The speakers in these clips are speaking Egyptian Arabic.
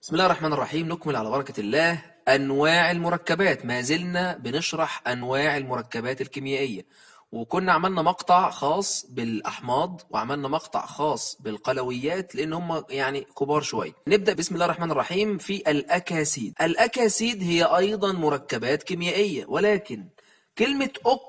بسم الله الرحمن الرحيم نكمل على بركة الله أنواع المركبات ما زلنا بنشرح أنواع المركبات الكيميائية وكنا عملنا مقطع خاص بالأحماض وعملنا مقطع خاص بالقلويات لأن هم يعني كبار شوية نبدأ بسم الله الرحمن الرحيم في الأكاسيد الأكاسيد هي أيضا مركبات كيميائية ولكن كلمة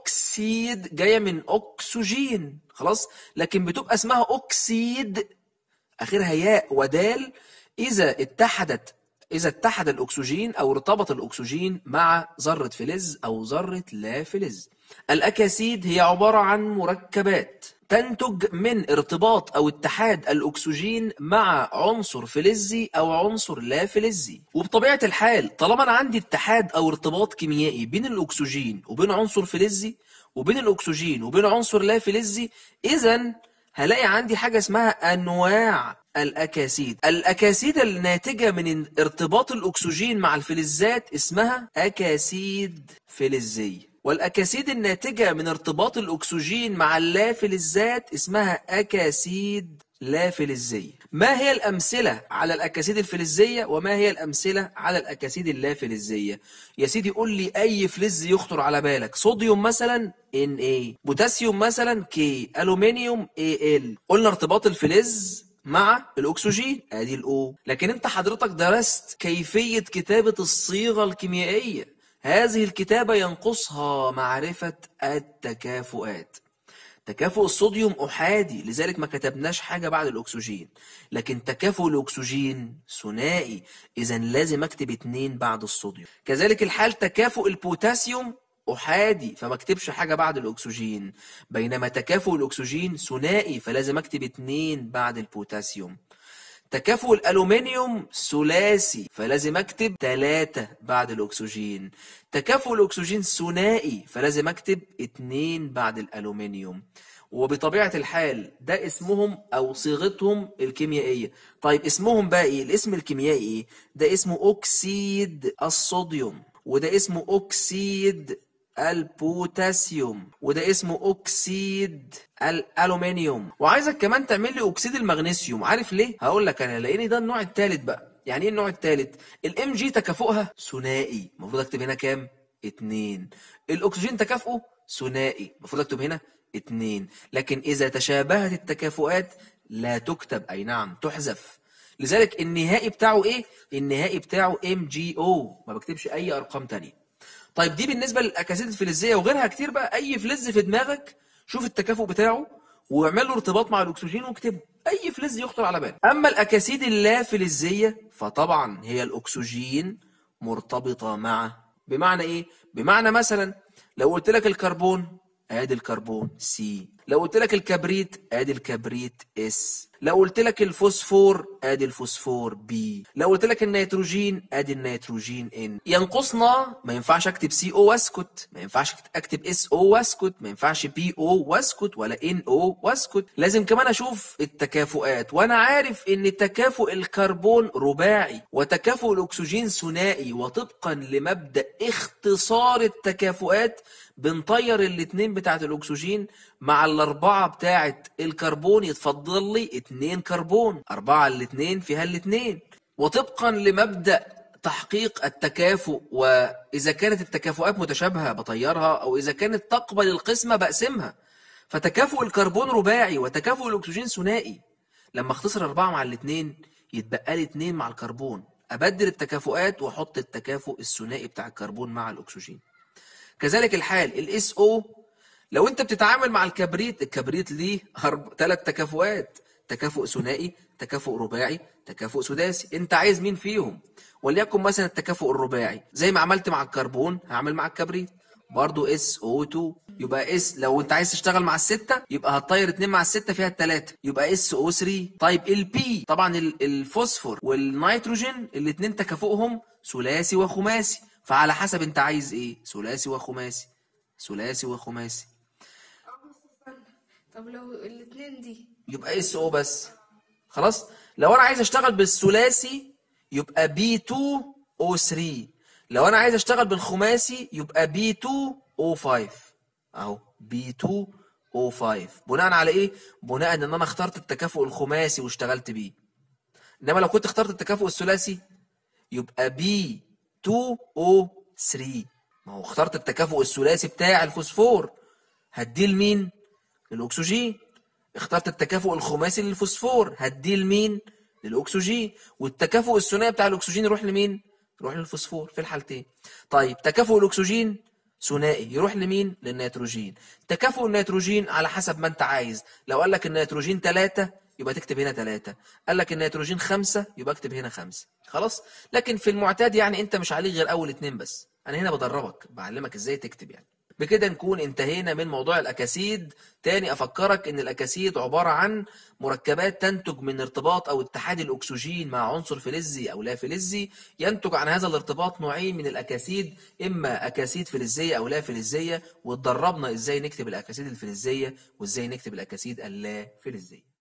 أكسيد جاية من أكسجين خلاص لكن بتبقى اسمها أكسيد آخرها ياء ودال إذا اتحدت إذا اتحد الأكسجين أو ارتبط الأكسجين مع ذرة فلز أو ذرة لا فلز الأكاسيد هي عبارة عن مركبات تنتج من ارتباط أو اتحاد الأكسجين مع عنصر فلزي أو عنصر لا فلزي وبطبيعة الحال طالما أنا عندي اتحاد أو ارتباط كيميائي بين الأكسجين وبين عنصر فلزي وبين الأكسجين وبين عنصر لا فلزي إذا هلاقي عندي حاجة اسمها أنواع الأكاسيد الأكاسيد الناتجة من ارتباط الأكسجين مع الفلزات اسمها أكاسيد فلزية والأكاسيد الناتجة من ارتباط الأكسجين مع اللافلزات اسمها أكاسيد لا فلزية ما هي الأمثلة على الأكاسيد الفلزية وما هي الأمثلة على الأكاسيد اللافلزية يا سيدي قول لي أي فلز يخطر على بالك صوديوم مثلا Na بوتاسيوم مثلا K ألومنيوم Al قلنا ارتباط الفلز مع الأكسجين ادي الأو لكن انت حضرتك درست كيفية كتابة الصيغة الكيميائية هذه الكتابة ينقصها معرفة التكافؤات تكافؤ الصوديوم أحادي لذلك ما كتبناش حاجة بعد الأكسجين لكن تكافؤ الأكسجين ثنائي إذا لازم أكتب اتنين بعد الصوديوم كذلك الحال تكافؤ البوتاسيوم أحادي فما اكتبش حاجة بعد الأكسجين بينما تكافؤ الأكسجين ثنائي فلازم أكتب اتنين بعد البوتاسيوم تكافؤ الألومنيوم ثلاثي فلازم أكتب ثلاثة بعد الأكسجين تكافؤ الأكسجين ثنائي فلازم أكتب اتنين بعد الألومنيوم وبطبيعة الحال ده اسمهم أو صيغتهم الكيميائية طيب اسمهم بقى إيه؟ الاسم الكيميائي إيه؟ ده اسمه أكسيد الصوديوم وده اسمه أكسيد البوتاسيوم وده اسمه أكسيد الألومنيوم وعايزك كمان تعمل لي أكسيد المغنيسيوم عارف ليه؟ هقول لك أنا لأن ده النوع الثالث بقى يعني ايه النوع الثالث؟ الام جي تكافؤها ثنائي المفروض اكتب هنا كام؟ اتنين الاكسجين تكافؤه ثنائي المفروض اكتب هنا اتنين لكن اذا تشابهت التكافؤات لا تكتب اي نعم تحذف لذلك النهائي بتاعه ايه؟ النهائي بتاعه ام جي او ما بكتبش اي ارقام تانية طيب دي بالنسبة للأكاسيد الفلزية وغيرها كتير بقى أي فلز في دماغك شوف التكافؤ بتاعه واعمل له ارتباط مع الأكسجين واكتبه أي فلز يخطر على بالك أما الأكاسيد اللافلزية فطبعا هي الأكسجين مرتبطة مع بمعنى إيه؟ بمعنى مثلا لو قلت لك الكربون ادي الكربون سي لو قلت لك الكبريت ادي الكبريت اس لو قلت لك الفوسفور ادي الفوسفور بي لو قلت لك النيتروجين ادي النيتروجين ان ينقصنا ما ينفعش اكتب سي او واسكت ما ينفعش اكتب اس او واسكت ما ينفعش بي او واسكت ولا ان او واسكت لازم كمان اشوف التكافؤات وانا عارف ان تكافؤ الكربون رباعي وتكافؤ الاكسجين ثنائي وطبقا لمبدا اختصار التكافؤات بنطير الاتنين بتاعت الاكسجين مع الاربعه بتاعت الكربون يتفضل لي اتنين كربون اربعه الاتنين فيها الاتنين وطبقا لمبدا تحقيق التكافؤ واذا كانت التكافؤات متشابهه بطيرها او اذا كانت تقبل القسمه بقسمها فتكافؤ الكربون رباعي وتكافؤ الاكسجين ثنائي لما اختصر اربعه مع الاتنين يتبقى لي اتنين مع الكربون ابدل التكافؤات واحط التكافؤ الثنائي بتاع الكربون مع الاكسجين كذلك الحال الاس او لو انت بتتعامل مع الكبريت الكبريت ليه ثلاث تكافؤات تكافؤ ثنائي تكافؤ رباعي تكافؤ سداسي انت عايز مين فيهم وليكن مثلا التكافؤ الرباعي زي ما عملت مع الكربون هعمل مع الكبريت برضو اس او 2 يبقى اس لو انت عايز تشتغل مع الستة يبقى هتطير اتنين مع الستة فيها التلاتة يبقى اس او 3 طيب البي طبعا الفوسفور والنيتروجين الاتنين تكافؤهم ثلاثي وخماسي فعلى حسب انت عايز ايه ثلاثي وخماسي ثلاثي وخماسي طب لو الاتنين دي يبقى اس او بس خلاص لو انا عايز اشتغل بالثلاثي يبقى بي 2 او 3 لو انا عايز اشتغل بالخماسي يبقى بي 2 او 5 اهو بي 2 او 5 بناء على ايه بناء ان انا اخترت التكافؤ الخماسي واشتغلت بيه انما لو كنت اخترت التكافؤ الثلاثي يبقى بي 2 او 3 ما هو اخترت التكافؤ الثلاثي بتاع الفوسفور هديه لمين للاكسجين اخترت التكافؤ الخماسي للفوسفور هديه لمين للاكسجين والتكافؤ الثنائي بتاع الاكسجين يروح لمين يروح للفوسفور في الحالتين طيب تكافؤ الاكسجين ثنائي يروح لمين للنيتروجين تكافؤ النيتروجين على حسب ما انت عايز لو قال لك النيتروجين 3 يبقى تكتب هنا 3 قال لك النيتروجين 5 يبقى اكتب هنا 5 خلاص لكن في المعتاد يعني انت مش عليك غير اول اتنين بس انا هنا بدربك بعلمك ازاي تكتب يعني بكده نكون انتهينا من موضوع الأكاسيد تاني أفكرك إن الأكاسيد عبارة عن مركبات تنتج من ارتباط أو اتحاد الأكسجين مع عنصر فلزي أو لا فلزي ينتج عن هذا الارتباط نوعين من الأكاسيد إما أكاسيد فلزية أو لا فلزية واتدربنا إزاي نكتب الأكاسيد الفلزية وإزاي نكتب الأكاسيد اللا فلزية